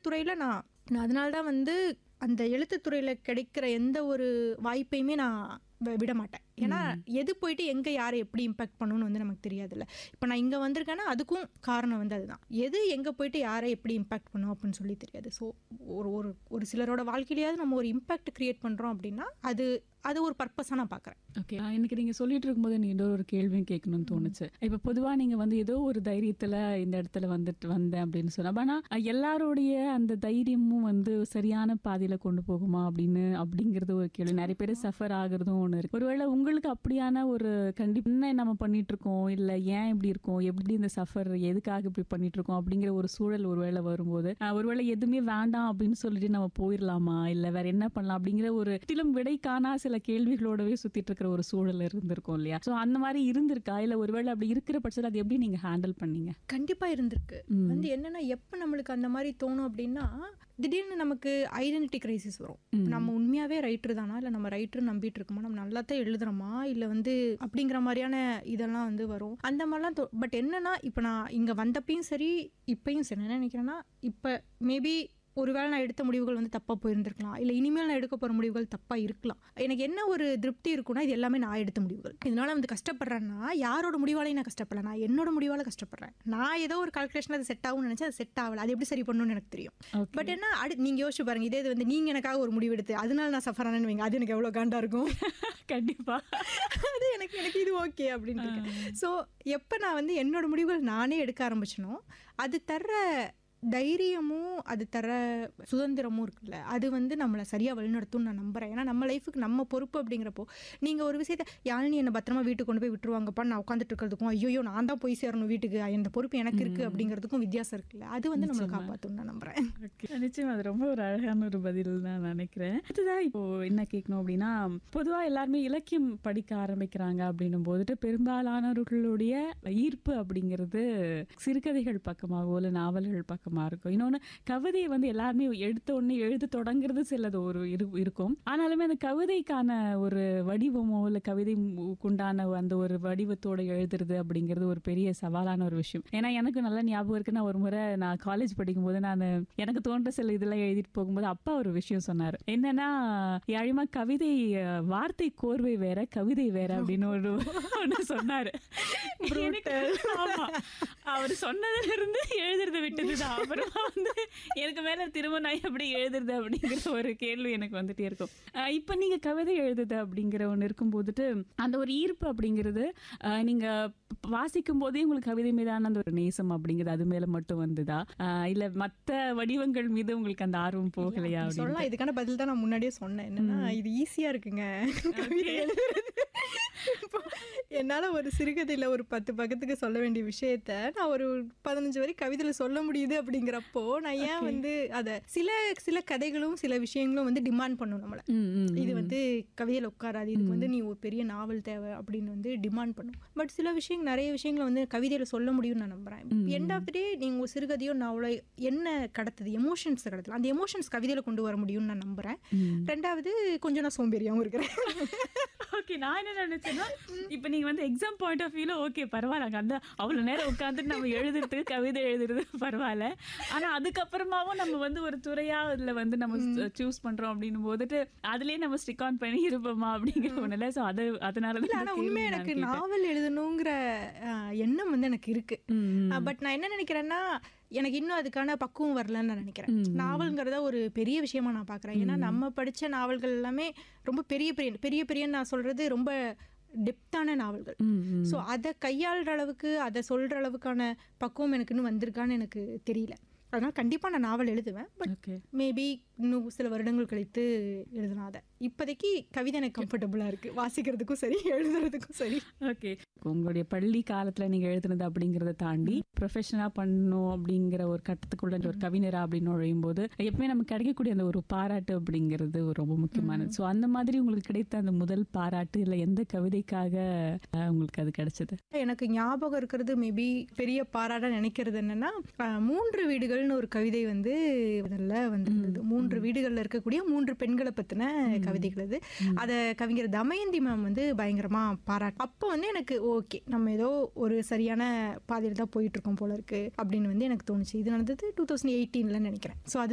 எழுத்துத்துறையில் நான் நான் அதனால தான் வந்து அந்த எழுத்துத்துறையில் கிடைக்கிற எந்த ஒரு வாய்ப்பையுமே நான் வி- விட மாட்டேன் ஏன்னா எது போயிட்டு எங்கே யாரை எப்படி இம்பாக்ட் பண்ணணும்னு வந்து நமக்கு தெரியாதுல்ல இப்போ நான் இங்கே வந்திருக்கேன்னா அதுக்கும் காரணம் வந்து அதுதான் எது எங்கே போயிட்டு யாரை எப்படி இம்பாக்ட் பண்ணும் அப்படின்னு சொல்லி தெரியாது ஸோ ஒரு ஒரு ஒரு சிலரோட வாழ்க்கையிலேயாவது நம்ம ஒரு இம்பாக்ட் கிரியேட் பண்ணுறோம் அப்படின்னா அது அது ஒரு பர்பஸாக நான் பார்க்குறேன் ஓகே இன்னைக்கு நீங்க சொல்லிட்டு இருக்கும்போது நீ இன்னொரு ஒரு கேள்வியும் கேட்கணும்னு தோணுச்சு இப்ப பொதுவா நீங்க வந்து ஏதோ ஒரு தைரியத்துல இந்த இடத்துல வந்துட்டு வந்தேன் அப்படின்னு சொன்னா ஆனா எல்லாருடைய அந்த தைரியமும் வந்து சரியான பாதையில கொண்டு போகுமா அப்படின்னு அப்படிங்கறது ஒரு கேள்வி நிறைய பேர் சஃபர் ஆகுறதும் ஒண்ணு இருக்கு ஒருவேளை உங்களுக்கு அப்படியான ஒரு கண்டிப்பா என்ன நம்ம பண்ணிட்டு இருக்கோம் இல்ல ஏன் இப்படி இருக்கோம் எப்படி இந்த சஃபர் எதுக்காக இப்படி பண்ணிட்டு இருக்கோம் அப்படிங்கிற ஒரு சூழல் ஒருவேளை வரும்போது அஹ், ஒருவேளை எதுவுமே வேண்டாம் அப்படின்னு சொல்லிட்டு நம்ம போயிடலாமா இல்ல வேற என்ன பண்ணலாம் அப்படிங்கிற ஒரு திலும் விடை காணா சில கேள்விகளோடவே சுத்திட்டு இருக்கிற ஒரு சூழல் இருந்திருக்கும் இல்லையா சோ அந்த மாதிரி இருந்திருக்கா இல்ல ஒருவேளை அப்படி இருக்கிற பட்சத்தில் அது எப்படி நீங்க ஹேண்டில் பண்ணீங்க கண்டிப்பாக இருந்திருக்கு ம். வந்து என்னன்னா எப்போ நம்மளுக்கு அந்த மாதிரி தோணும் அப்படின்னா திடீர்னு நமக்கு ஐடென்டிட்டி கிரைசிஸ் வரும் ம். நம்ம உண்மையாவே ரைட்டர் தானா இல்லை நம்ம ரைட்டர் நம்பிட்டு இருக்கோமா நம்ம நல்லா தான் எழுதுறோமா இல்லை வந்து அப்படிங்கிற மாதிரியான இதெல்லாம் வந்து வரும் அந்த மாதிரிலாம் பட் என்னன்னா இப்போ நான் இங்கே வந்தப்பையும் சரி இப்பயும் சரி நான் என்ன நினைக்கிறேன்னா இப்போ மேபி ஒருவேளை நான் எடுத்த முடிவுகள் வந்து தப்பாக போயிருந்திருக்கலாம் இல்லை இனிமேல் நான் எடுக்க போகிற முடிவுகள் தப்பாக இருக்கலாம் எனக்கு என்ன ஒரு திருப்தி இருக்குன்னா இது எல்லாமே நான் எடுத்த முடிவுகள் இதனால வந்து கஷ்டப்படுறேன்னா யாரோட முடிவாலையும் நான் கஷ்டப்படல நான் என்னோட முடிவால கஷ்டப்படுறேன் நான் ஏதோ ஒரு கால்குலேஷன் அது செட் ஆகும்னு நினச்சா அது செட் ஆகல அது எப்படி சரி பண்ணணும்னு எனக்கு தெரியும் Okay. பட் என்ன அடு நீங்கள் யோசிச்சு பாருங்க இதே இது வந்து நீங்கள் எனக்காக ஒரு முடிவு எடுத்து அதனால நான் சஃபர் ஆனேன்னு வைங்க அது எனக்கு எவ்வளோ காண்டா இருக்கும் கண்டிப்பா அது எனக்கு எனக்கு இது ஓகே அப்படின்ட்டு ஸோ எப்போ நான் வந்து என்னோட முடிவுகள் நானே எடுக்க ஆரம்பிச்சனோ அது தர்ற தைரியமும் அது தர சுதந்திரமும் இருக்குல்ல அது வந்து நம்மளை சரியாக வழிநடத்தும்னு நான் நம்புறேன் ஏன்னா நம்ம லைஃபுக்கு நம்ம பொறுப்பு அப்படிங்கிறப்போ நீங்கள் ஒரு விஷயத்த யாழினி என்னை பத்திரமா வீட்டுக்கு கொண்டு போய் விட்டுருவாங்கப்பா நான் உட்காந்துட்டு இருக்கிறதுக்கும் ஐயோ நான் தான் போய் சேரணும் வீட்டுக்கு இந்த பொறுப்பு எனக்கு இருக்குது அப்படிங்கிறதுக்கும் வித்தியாசம் இருக்குல்ல அது வந்து நம்மளை காப்பாற்றும்னு நான் நம்புறேன் Okay. நிச்சயமா அது ரொம்ப ஒரு அழகான ஒரு பதில் தான் நினைக்கிறேன் அடுத்ததா இப்போ என்ன கேட்கணும் அப்படின்னா பொதுவா எல்லாருமே இலக்கியம் படிக்க ஆரம்பிக்கிறாங்க அப்படின்னும் போதுட்டு பெரும்பாலானவர்களுடைய ஈர்ப்பு அப்படிங்கிறது சிறுகதைகள் பக்கமாகவோ இல்லை நாவல்கள் பக்கமா இருக்கும் இன்னொன்னு கவிதையை வந்து எல்லாருமே எடுத்த உடனே எழுத தொடங்குறது சிலது ஒரு இரு இருக்கும் ஆனாலுமே அந்த கவிதைக்கான ஒரு வடிவமோ இல்லை கவிதை உண்டான அந்த ஒரு வடிவத்தோட எழுதுறது அப்படிங்கிறது ஒரு பெரிய சவாலான ஒரு விஷயம் ஏன்னா எனக்கு நல்ல ஞாபகம் இருக்கு நான் ஒரு முறை நான் காலேஜ் படிக்கும்போது நான் எனக்கு தோன்ற சில இதெல்லாம் எழுதிட்டு போகும்போது அப்பா ஒரு விஷயம் சொன்னார் என்னன்னா யாழிமா கவிதை அஹ், வார்த்தை கோர்வை வேற கவிதை வேற அப்படின்னு ஒரு ஒன்று சொன்னாரு எனக்கு- ஆமா அவர் சொன்னதுல இருந்து எழுதுறத விட்டதுதான் அப்புறமா வந்து எனக்கு மேல திரும்ப நான் எப்படி எழுதுறது அப்படிங்கிற ஒரு கேள்வி எனக்கு வந்துட்டே இருக்கும் அஹ், இப்ப நீங்க கவிதை எழுதுது அப்படிங்கிற ஒன்று இருக்கும் போதுட்டு அந்த ஒரு ஈர்ப்பு அப்படிங்கிறது அஹ், நீங்க வாசிக்கும் போதே உங்களுக்கு கவிதை மீதான அந்த ஒரு நேசம் அப்படிங்கிறது அது மேல மட்டும் வந்ததா ஆஹ் இல்ல மத்த வடிவங்கள் மீது உங்களுக்கு அந்த ஆர்வம் போகலையா அப்படின்னு சொல்லலாம் இதுக்கான பதில் தான் நான் முன்னாடியே சொன்னேன் என்னன்னா இது ஈஸியா இருக்குங்க கவிதை எழுதுறது இப்போ என்னால ஒரு சிறுகதையில ஒரு பத்து பக்கத்துக்கு சொல்ல வேண்டிய விஷயத்த நான் ஒரு பதினஞ்சு வரை கவிதையில சொல்ல முடியுது அப்படிங்கிறப்போ நான் ஏன் வந்து அத சில சில கதைகளும் சில விஷயங்களும் வந்து டிமாண்ட் பண்ணும் நம்மள ம், ம், இது வந்து கவிதையில் உட்காராது இதுக்கு வந்து நீ ஒரு பெரிய நாவல் தேவை அப்படின்னு வந்து டிமாண்ட் பண்ணும் பட் சில விஷயங்கள் நிறைய விஷயங்களை வந்து கவிதையில் சொல்ல முடியும்னு நான் நம்புறேன் எண்ட் ஆஃப் த டே நீங்கள் ஒரு சிறுகதையோ நாவலோ என்ன கடத்துது எமோஷன்ஸ் கடத்தலாம் அந்த எமோஷன்ஸ் கவிதையில் கொண்டு வர முடியும்னு நான் நம்புறேன் ம். ரெண்டாவது கொஞ்சம் நான் சோம்பேறியாகவும் இருக்கிறேன் ஓகே நான் என்ன நினைச்சேன்னா இப்போ நீங்க வந்து எக்ஸாம் பாயிண்ட் ஆஃப் வியூல ஓகே பரவாயில்ல அங்க அந்த அவ்வளவு நேரம் உட்காந்துட்டு நம்ம எழுதுறது கவிதை எழுதுறது பரவாயில்ல ஆனா அதுக்கப்புறமாவும் நம்ம வந்து ஒரு துறையா அதுல வந்து நம்ம சூஸ் பண்றோம் அப்படின்னு போதுட்டு அதுலயே நம்ம ஸ்டிக் ஆன் பண்ணி இருப்போமா அப்படிங்கிற ஒண்ணுல சோ அது அதனால இல்லை ஆனால் உண்மை எனக்கு நாவல் எழுதணுங்கிற அஹ், எண்ணம் வந்து எனக்கு இருக்கு பட் நான் என்ன நினைக்கிறேன்னா எனக்கு இன்னும் அதுக்கான பக்குவம் வரலன்னு நான் நினைக்கிறேன் நாவல்ங்கிறத ஒரு பெரிய விஷயமா நான் பார்க்குறேன் ஏன்னா நம்ம படிச்ச நாவல்கள் எல்லாமே ரொம்ப பெரிய பெரிய பெரிய பெரியன்னு நான் சொல்றது ரொம்ப டெப்த்தான நாவல்கள் ஸோ அதை கையாளுற அளவுக்கு அதை சொல்ற அளவுக்கான பக்குவம் எனக்கு இன்னும் வந்திருக்கான்னு எனக்கு தெரியல அதனால கண்டிப்பா நான் நாவல் எழுதுவேன் பட் ஓகே மேபி இன்னும் சில வருடங்கள் கழித்து எழுதலாம் அதை இப்போதைக்கு கவிதை எனக்கு கம்ஃபர்டபுளாக இருக்கு வாசிக்கிறதுக்கும் சரி எழுதுறதுக்கும் சரி ஓகே உங்களுடைய பள்ளி காலத்துல நீங்க எழுதுனது அப்படிங்கறத தாண்டி ப்ரொஃபஷனலா பண்ணணும் அப்படிங்கிற ஒரு கட்டத்துக்குள்ள ஒரு கவிஞரா அப்படின்னு நுழையும் போது எப்பவுமே நமக்கு கிடைக்கக்கூடிய அந்த ஒரு பாராட்டு அப்படிங்கிறது ஒரு ரொம்ப முக்கியமானது ஸோ அந்த மாதிரி உங்களுக்கு கிடைத்த அந்த முதல் பாராட்டு இல்ல எந்த கவிதைக்காக அஹ், உங்களுக்கு அது கிடைச்சது எனக்கு ஞாபகம் இருக்கிறது மேபி பெரிய பாராட்ட நினைக்கிறது என்னன்னா அஹ், மூன்று வீடுகள்னு ஒரு கவிதை வந்து அதில் வந்திருந்தது மூன்று வீடுகளில் இருக்கக்கூடிய மூன்று பெண்களை பற்றின கவிதைகள் அது அதை கவிஞர் தமயந்தி மேம் வந்து பயங்கரமா பாராட்டு அப்போ வந்து எனக்கு ஓகே நம்ம ஏதோ ஒரு சரியான பாதையில் தான் போயிட்டு இருக்கோம் போல இருக்கு அப்படின்னு வந்து எனக்கு தோணுச்சு இது நடந்தது டூ தௌசண்ட் எயிட்டீன்ல நினைக்கிறேன் ஸோ அது